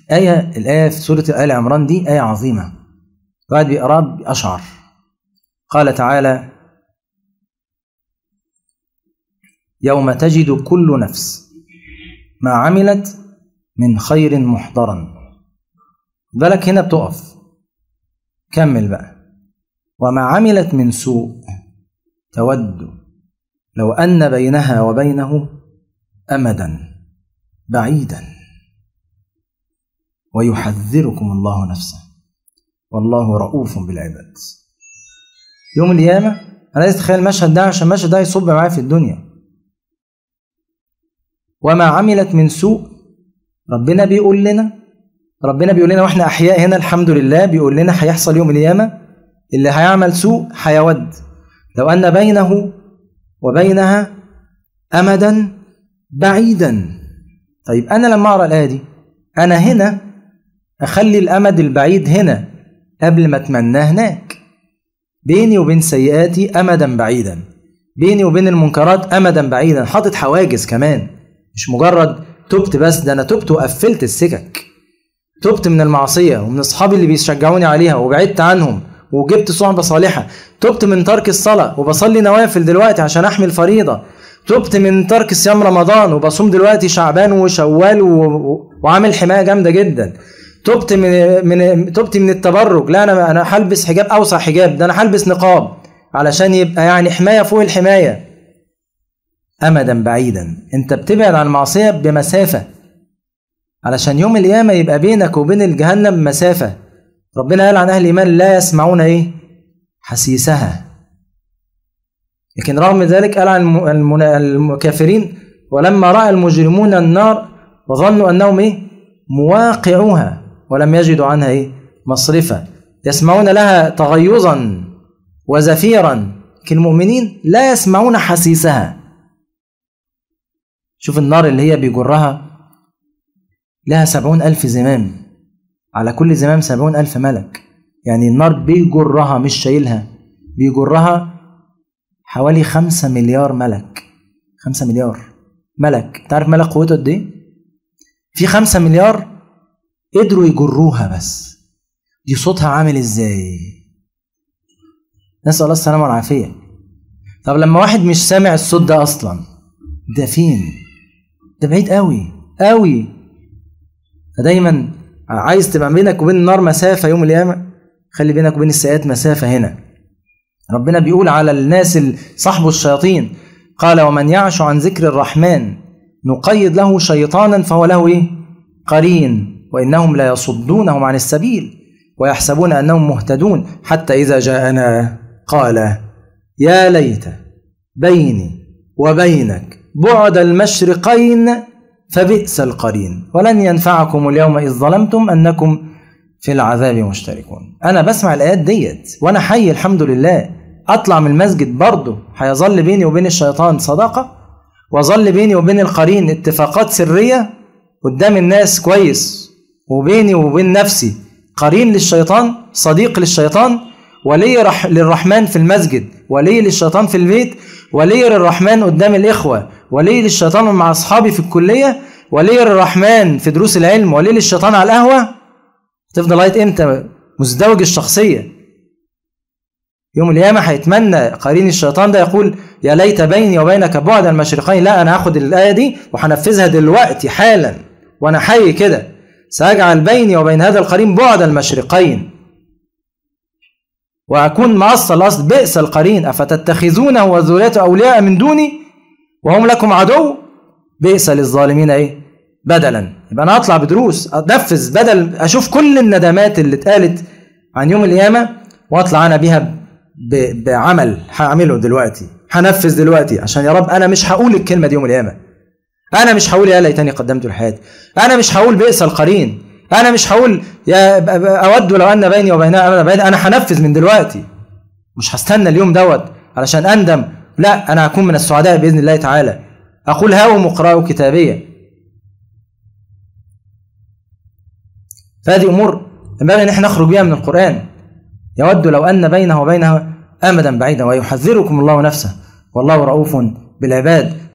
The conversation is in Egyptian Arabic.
آية الآية في سورة آل عمران دي آية عظيمة بعد بيقرأ بأشعر قال تعالى يوم تجد كل نفس ما عملت من خير محضرا بالك هنا بتقف كمل بقى وما عملت من سوء تود لو أن بينها وبينه أمدا بعيدا ويحذركم الله نفسه والله رؤوف بالعباد يوم القيامة أنا عايز أتخيل المشهد ده عشان المشهد ده يصب معايا في الدنيا وما عملت من سوء ربنا بيقول لنا ربنا بيقول لنا واحنا احياء هنا الحمد لله بيقول لنا هيحصل يوم القيامه اللي هيعمل سوء هيود لو ان بينه وبينها امدا بعيدا طيب انا لما اقرا الايه دي انا هنا اخلي الامد البعيد هنا قبل ما اتمناه هناك بيني وبين سيئاتي امدا بعيدا بيني وبين المنكرات امدا بعيدا حاطط حواجز كمان مش مجرد تبت بس ده انا تبت وقفلت السكك تبت من المعصيه ومن اصحابي اللي بيشجعوني عليها وبعدت عنهم وجبت صحبه صالحه تبت من ترك الصلاه وبصلي نوافل دلوقتي عشان احمي الفريضه تبت من ترك صيام رمضان وبصوم دلوقتي شعبان وشوال و... و... وعامل حمايه جامده جدا تبت من من تبت من التبرج لا انا انا هلبس حجاب اوسع حجاب ده انا هلبس نقاب علشان يبقى يعني حمايه فوق الحمايه امدا بعيدا انت بتبعد عن المعصيه بمسافه علشان يوم القيامه يبقى بينك وبين الجهنم مسافه ربنا قال عن اهل الايمان لا يسمعون ايه حسيسها لكن رغم ذلك قال عن الم- الكافرين ولما راى المجرمون النار وظنوا انهم ايه مواقعوها ولم يجدوا عنها ايه مصرفا يسمعون لها تغيظا وزفيرا لكن المؤمنين لا يسمعون حسيسها شوف النار اللي هي بيجرها لها سبعون ألف زمام على كل زمام سبعون ألف ملك يعني النار بيجرها مش شايلها بيجرها حوالي خمسة مليار ملك خمسة مليار ملك تعرف ملك قوته قد ايه؟ في خمسة مليار قدروا يجروها بس دي صوتها عامل ازاي؟ نسأل الله السلامة والعافية طب لما واحد مش سامع الصوت ده أصلا ده فين؟ ده بعيد قوي قوي فدايما عايز تبقى بينك وبين النار مسافة يوم القيامة خلي بينك وبين السيئات مسافة هنا ربنا بيقول على الناس ال- صاحب الشياطين قال ومن يعش عن ذكر الرحمن نقيد له شيطانا فهو له ايه قرين وانهم لا يصدونهم عن السبيل ويحسبون انهم مهتدون حتى اذا جاءنا قال يا ليت بيني وبينك بعد المشرقين فبئس القرين ولن ينفعكم اليوم اذ ظلمتم انكم في العذاب مشتركون انا بسمع الايات ديت وانا حي الحمد لله اطلع من المسجد برضه هيظل بيني وبين الشيطان صداقه وظل بيني وبين القرين اتفاقات سريه قدام الناس كويس وبيني وبين نفسي قرين للشيطان صديق للشيطان ولي رح للرحمن في المسجد ولي للشيطان في البيت ولي للرحمن قدام الإخوة ولي للشيطان مع أصحابي في الكلية ولي للرحمن في دروس العلم ولي للشيطان على القهوة تفضل لغاية إمتى مزدوج الشخصية يوم القيامة هيتمنى قرين الشيطان ده يقول يا ليت بيني وبينك بعد المشرقين لا أنا هاخد الآية دي وهنفذها دلوقتي حالا وأنا حي كده سأجعل بيني وبين هذا القرين بعد المشرقين وأكون مقصر الأصل بئس القرين أفتتخذونه وذريته أولياء من دوني وهم لكم عدو بئس للظالمين إيه بدلا يبقى أنا أطلع بدروس أنفذ بدل أشوف كل الندمات اللي اتقالت عن يوم القيامة وأطلع أنا بيها ب- بعمل هعمله دلوقتي هنفذ دلوقتي عشان يا رب أنا مش هقول الكلمة دي يوم القيامة أنا مش هقول يا ليتني قدمت لحياتي أنا مش هقول بئس القرين انا مش هقول يا ب- ب- اود لو ان بيني وبينها امدا بعيد انا هنفذ من دلوقتي مش هستنى اليوم دوت علشان اندم لا انا هكون من السعداء باذن الله تعالى اقول هاوم اقرأوا كتابيه فهذه امور ينبغي ان احنا نخرج بها من القران يود لو ان بينه وبينها امدا بعيدا ويحذركم الله نفسه والله رؤوف بالعباد